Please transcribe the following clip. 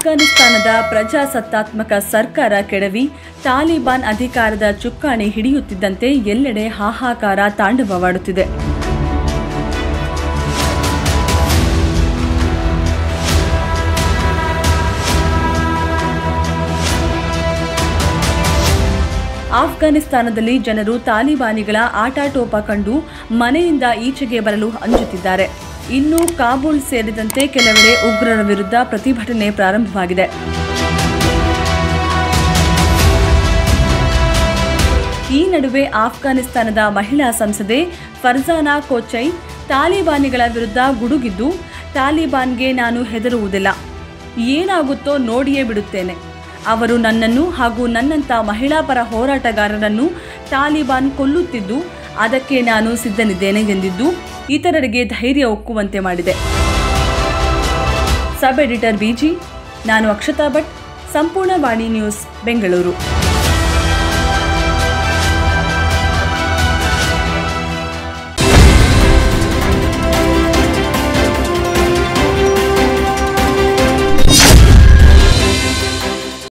ಆಫ್ಘಾನಿಸ್ತಾನದ ಪ್ರಜಾಸತ್ತಾತ್ಮಕ ಸರ್ಕಾರ ಕೆಡವಿ ತಾಲಿಬಾನ್ ಅಧಿಕಾರದ ಚುಕ್ಕಾಣಿ ಹಿಡಿಯುತ್ತಿದ್ದಂತೆ ಎಲ್ಲೆಡೆ ಹಾಹಾಕಾರ ತಾಂಡವವಾಡುತ್ತಿದೆ ಆಫ್ಘಾನಿಸ್ತಾನದಲ್ಲಿ ಜನರು ತಾಲಿಬಾನಿಗಳ ಆಟಾಟೋಪ ಕಂಡು ಮನೆಯಿಂದ ಈಚೆಗೆ ಬರಲು ಅಂಜುತ್ತಿದ್ದಾರೆ ಇನ್ನು ಕಾಬೂಲ್ ಸೇರಿದಂತೆ ಕೆಲವೆಡೆ ಉಗ್ರರ ವಿರುದ್ಧ ಪ್ರತಿಭಟನೆ ಪ್ರಾರಂಭವಾಗಿದೆ ಈ ನಡುವೆ ಆಫ್ಘಾನಿಸ್ತಾನದ ಮಹಿಳಾ ಸಂಸದೆ ಫರ್ಜಾನಾ ಕೋಚೈ ತಾಲಿಬಾನಿಗಳ ವಿರುದ್ಧ ಗುಡುಗಿದ್ದು ತಾಲಿಬಾನ್ಗೆ ನಾನು ಹೆದರುವುದಿಲ್ಲ ಏನಾಗುತ್ತೋ ನೋಡಿಯೇ ಬಿಡುತ್ತೇನೆ ಅವರು ನನ್ನನ್ನು ಹಾಗೂ ನನ್ನಂಥ ಮಹಿಳಾ ಪರ ಹೋರಾಟಗಾರರನ್ನು ತಾಲಿಬಾನ್ ಕೊಲ್ಲುತ್ತಿದ್ದು ಅದಕ್ಕೆ ನಾನು ಸಿದ್ಧನಿದ್ದೇನೆ ಎಂದಿದ್ದು ಇತರರಿಗೆ ಧೈರ್ಯ ಒಕ್ಕುವಂತೆ ಮಾಡಿದೆ ಸಬ್ ಎಡಿಟರ್ ಬಿಜಿ ನಾನು ಅಕ್ಷತಾ ಭಟ್ ಸಂಪೂರ್ಣ ವಾಣಿ ನ್ಯೂಸ್ ಬೆಂಗಳೂರು